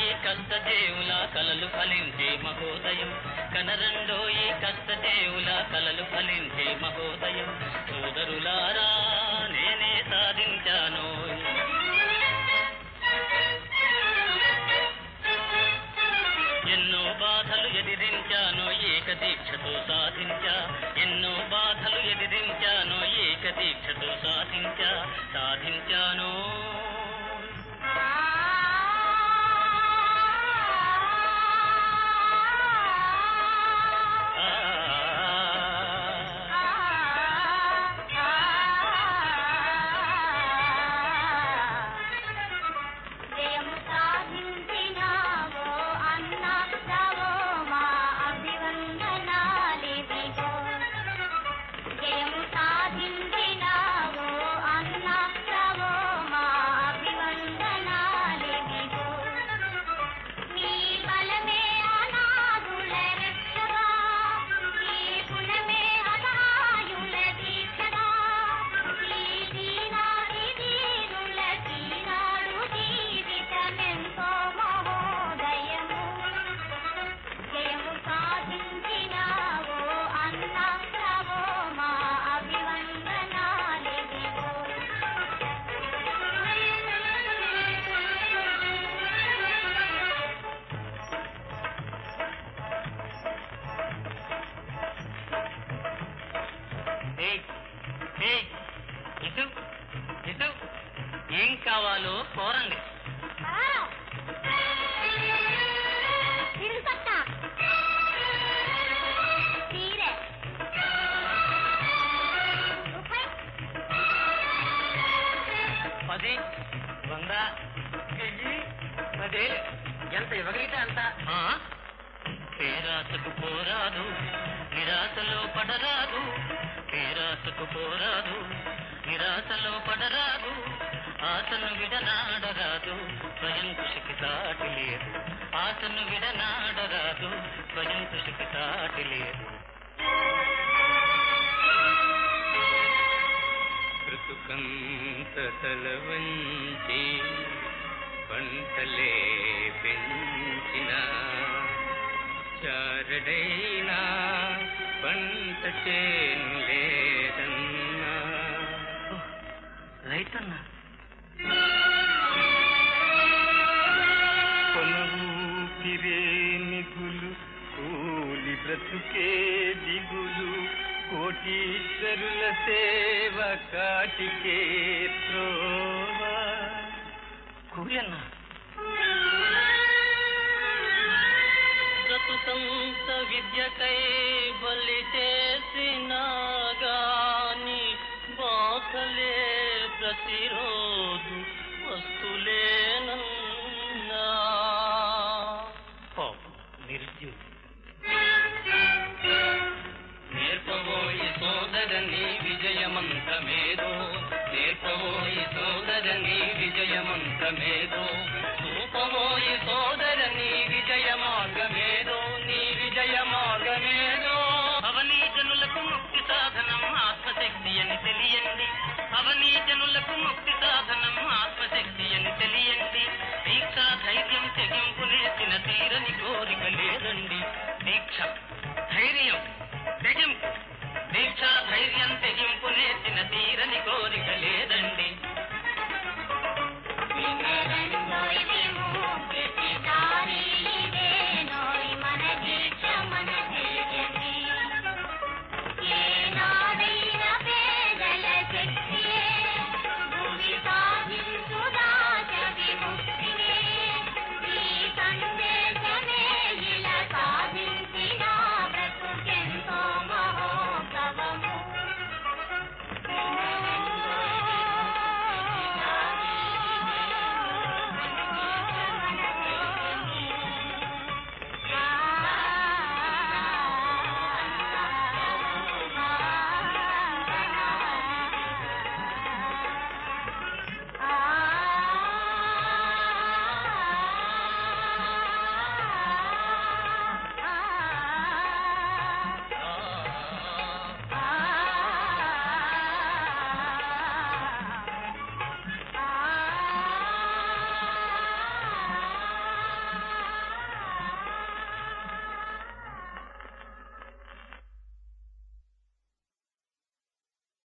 ఈ కష్టజేవుల కలలు ఫలించే మహోదయం కనరండో ఈ కష్టజేవుల కలలు ఫలించే మహోదయం సోదరులారా నేనే సాధించాను ఎన్నో బాధలు ఎదిరించాను ఏక దీక్షతో సాధించా ఎన్నో బాధలు ఎదిరించాను ఏక దీక్షతో సాధించా సాధించాను ఆ, జయము సాధించినావో అన్నావో మా అభివందనాలిదిగో జయము సాధించినావో అన్నావో మా అభివందనాలిదిగో నీ బలమే అనాథుల రక్షగా నీ గుణమే అసహాయుల దీక్షగా నీ దీనాది దీనుల దీనాడు జీవితమెంతో మహోదయము జయము సాధించినావో అన్నావో మా అభివందనాలిదిగో ఏయ్, ఏయ్, ఇటు ఇటు ఏం కావాలో కోరండి తిరుపట్ట చీరె రూపాయి పది వంద వెయ్యి పదేలు ఎంత ఇవ్వగలిగితే అంత పేరాసకు పోరాదు నిరాశలో పడరాదు పేరాసకు పోరాదు నిరాశలో పడరాదు ఆశను విడనాడరాదు స్వయం కృషికి సాటి లేదు ఆశను విడనాడరాదు స్వయం కృషికి సాటి లేదు బ్రతుకంత తలవంచి పంటలే పెంచిన చారడైనా పంట చేను లేదన్నా రైతన్నా కొనవూపిరే నిధులు కూలి బ్రతుకే దిగులు కోటీశ్వరుల సేవ కాటికే త్రోవా కూలన్నా బ్రతుకంత విద్యకై బలి చేసినా గాని బాధలే ప్రతిరోజు వస్తులేనన్నా పాపం నిరుద్యోగి నేర్పబోయి సోదరని విజయమంత్రమేదో నేర్పబోయి సోదరని విజయమంత్రమేదో చూపబోయి సోదరని విజయ మార్గమేదో నీ విజయ మార్గమేదో అవనీజనులకు ముక్తి సాధనం ఆత్మశక్తి అని తెలియండి అవనీజనులకు ముక్తి సాధనం ఆత్మశక్తి అని తెలియండి దీక్ష ధైర్యం తెగింపు నేర్చిన తీరని కోరిక లేదండి దీక్ష ధైర్యం తెగింపు దీక్ష ధైర్యం తెగింపు నేర్చిన తీరని కోరిక లేదండి